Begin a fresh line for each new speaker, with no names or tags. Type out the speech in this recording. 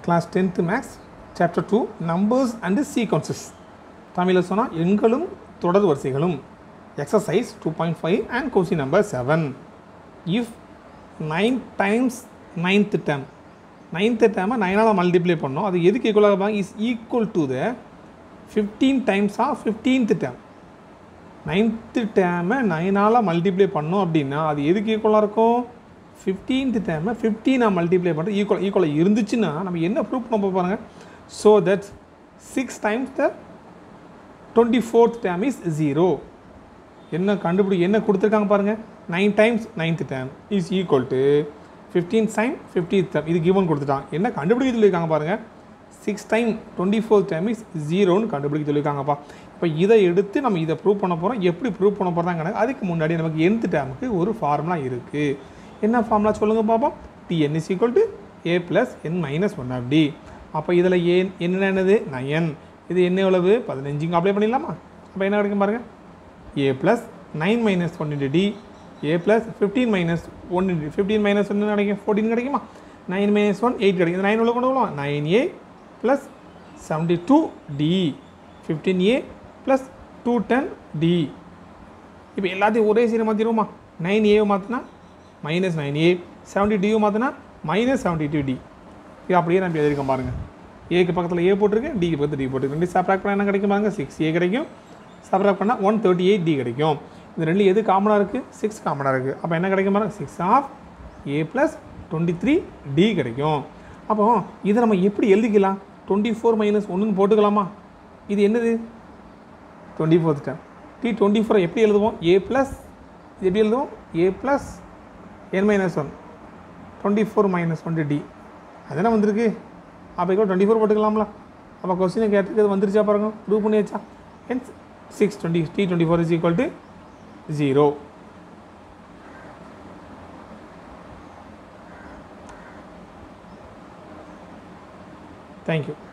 class tenth maths chapter two numbers and sequences தமிழில் சொன்னால் எண்களும் தொடர் வரிசைகளும் exercise two point five and question number seven if nine times ninth term ninth term ninth multiply பண்ணோம் அது எதுக்கு ஈக்குவலாக இருப்பாங்க is equal to the fifteen times of fifteenth term ninth term ninth multiply பண்ணோம் அப்படின்னா அது எதுக்கு ஈக்குவலாக இருக்கும் ஃபிஃப்டீன்த்து டேமை ஃபிஃப்டீனாக மல்டிப்ளை பண்ணுறது ஈக்குவல் ஈக்குவலாக இருந்துச்சுன்னா நம்ம என்ன ப்ரூவ் பண்ண பாருங்கள் so that six times the twenty fourth term is zero என்ன கண்டுபிடி என்ன கொடுத்துருக்காங்க பாருங்கள் nine times ninth term is equal to fifteen sign fifteenth term இது கிவன் கொடுத்துட்டாங்க என்ன கண்டுபிடிக்க சொல்லியிருக்காங்க பாருங்கள் six time twenty fourth time is ஜீரோன்னு கண்டுபிடிக்க சொல்லியிருக்காங்கப்பா இப்போ இதை எடுத்து நம்ம இதை ப்ரூவ் பண்ண போகிறோம் எப்படி ப்ரூவ் பண்ண போகிறதாங்க அதுக்கு முன்னாடி நமக்கு nth டேமுக்கு ஒரு ஃபார்முலா இருக்குது என்ன ஃபார்முலா சொல்லுங்கள் பார்ப்போம் TN is equal to A plus N minus one of D அப்போ இதில் ஏன் என்னென்னது நயன் இது என்ன எவ்வளவு பதினஞ்சுங்க அப்ளை பண்ணிடலாமா அப்போ என்ன கிடைக்கும் பாருங்கள் A plus nine minus one into D A plus fifteen minus one into fifteen minus ஒன்று கிடைக்கும் ஃபோர்டீன் கிடைக்குமா நைன் மைனஸ் ஒன் எயிட் கிடைக்கும் நைன் உள்ள கொண்டு போகலாம் nine A plus seventy two D fifteen A plus two ten D இப்போ எல்லாத்தையும் ஒரே சீரை மாற்றிடுவோமா நைன் ஏவை மாற்றினா minus nine A seventy two மாற்றினா மைனஸ் செவன்டி டூ டி இது அப்படியே நான் எழுதியிருக்கேன் பாருங்கள் ஏக்கு பக்கத்தில் ஏ போட்டிருக்கேன் டிக்கு பக்கத்தில் டி போட்டிருக்கேன் ரெண்டு சப்ராக்ட் பண்ணால் என்ன கிடைக்கும் பாருங்கள் சிக்ஸ் ஏ கிடைக்கும் சப்ராக்ட் பண்ணால் ஒன் தேர்ட்டி எயிட் டி கிடைக்கும் இந்த ரெண்டு எது காமனாக இருக்குது சிக்ஸ் காமனாக இருக்குது அப்போ என்ன கிடைக்கும் பாருங்க six of A plus twenty three D கிடைக்கும் அப்போ இதை நம்ம எப்படி எழுதிக்கலாம் டுவெண்ட்டி ஃபோர் மைனஸ் ஒன்றுன்னு போட்டுக்கலாமா இது என்னது twenty fourth time D twenty four எப்படி எழுதுவோம் ஏ ப்ளஸ் எப்படி எழுதுவோம் A plus N minus one twenty four minus one D அதானே வந்திருக்கு அப்போ கூட டுவெண்ட்டி ஃபோர் போட்டுக்கலாம்ல அப்போ கொஸ்டினை கேட்டுக்கு வந்துருச்சா பாருங்க ப்ரூவ் பண்ணியாச்சா hence six twenty D twenty four is equal to zero thank you